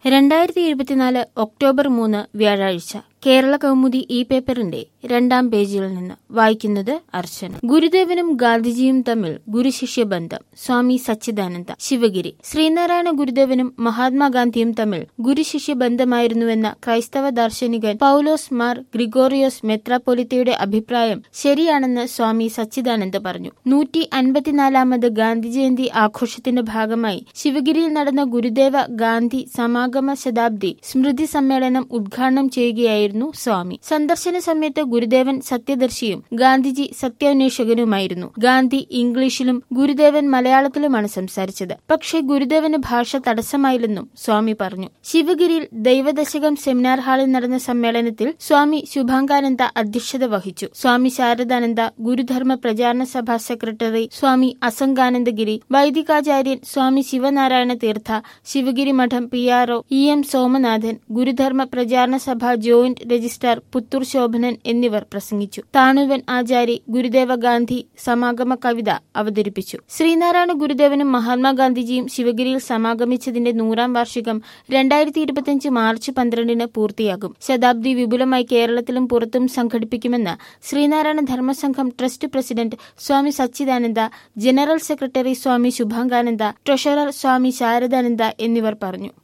രണ്ടായിരത്തി ഇരുപത്തിനാല് ഒക്ടോബർ മൂന്ന് വ്യാഴാഴ്ച കേരള കൗമുദി ഈ പേപ്പറിന്റെ രണ്ടാം പേജിൽ നിന്ന് വായിക്കുന്നത് അർച്ചന ഗുരുദേവനും ഗാന്ധിജിയും തമ്മിൽ ഗുരുശിഷ്യ ബന്ധം സ്വാമി സച്ചിദാനന്ദ ശിവഗിരി ശ്രീനാരായണ ഗുരുദേവനും മഹാത്മാഗാന്ധിയും തമ്മിൽ ഗുരുശിഷ്യ ബന്ധമായിരുന്നുവെന്ന ക്രൈസ്തവ ദാർശനികൻ പൌലോസ് മാർ ഗ്രിഗോറിയോസ് മെത്രാപ്പൊലിത്തയുടെ അഭിപ്രായം ശരിയാണെന്ന് സ്വാമി സച്ചിദാനന്ദ പറഞ്ഞു നൂറ്റി അൻപത്തിനാലാമത് ഗാന്ധി ജയന്തി ആഘോഷത്തിന്റെ ഭാഗമായി ശിവഗിരിയിൽ നടന്ന ഗുരുദേവ ഗാന്ധി സമാഗമ ശതാബ്ദി സ്മൃതി സമ്മേളനം ഉദ്ഘാടനം ചെയ്യുകയായിരുന്നു സ്വാമി സന്ദർശന സമയത്ത് ഗുരുദേവൻ സത്യദർശിയും ഗാന്ധിജി സത്യാന്വേഷകനുമായിരുന്നു ഗാന്ധി ഇംഗ്ലീഷിലും ഗുരുദേവൻ മലയാളത്തിലുമാണ് സംസാരിച്ചത് പക്ഷേ ഗുരുദേവന് ഭാഷ തടസ്സമായില്ലെന്നും സ്വാമി പറഞ്ഞു ശിവഗിരിയിൽ ദൈവദശകം സെമിനാർ ഹാളിൽ നടന്ന സമ്മേളനത്തിൽ സ്വാമി ശുഭാംഗാനന്ദ അധ്യക്ഷത വഹിച്ചു സ്വാമി ശാരദാനന്ദ ഗുരുധർമ്മ പ്രചാരണ സഭാ സെക്രട്ടറി സ്വാമി അസംഗാനന്ദഗിരി വൈദികാചാര്യൻ Swami Shivanarayana Theertha Sivagiri Mutt P R O E M Somanathan Gurudharma Pracharana Sabha joint registrar Puthur Shobhanan എന്നിവർ പ്രസംഗിച്ചു താണുവൻ ആചാരി ഗുരുദേവ ഗാന്ധി സമാഗമ കവിത അവതരിപ്പിച്ചു ശ്രീനാരായണ ഗുരുദേവനും മഹാത്മാഗാന്ധിജിയും ശിവഗിരിയിൽ സമാഗമിച്ചതിന്റെ നൂറാം വാർഷികം രണ്ടായിരത്തി ഇരുപത്തിയഞ്ച് മാർച്ച് പന്ത്രണ്ടിന് പൂർത്തിയാകും ശതാബ്ദി വിപുലമായി കേരളത്തിലും പുറത്തും സംഘടിപ്പിക്കുമെന്ന് Sreenarayana Dharmasangham trust president Swami Sachidananda general secretary Swami Subhangananda treasurer Swami Sharadananda എന്നിവർ പറഞ്ഞു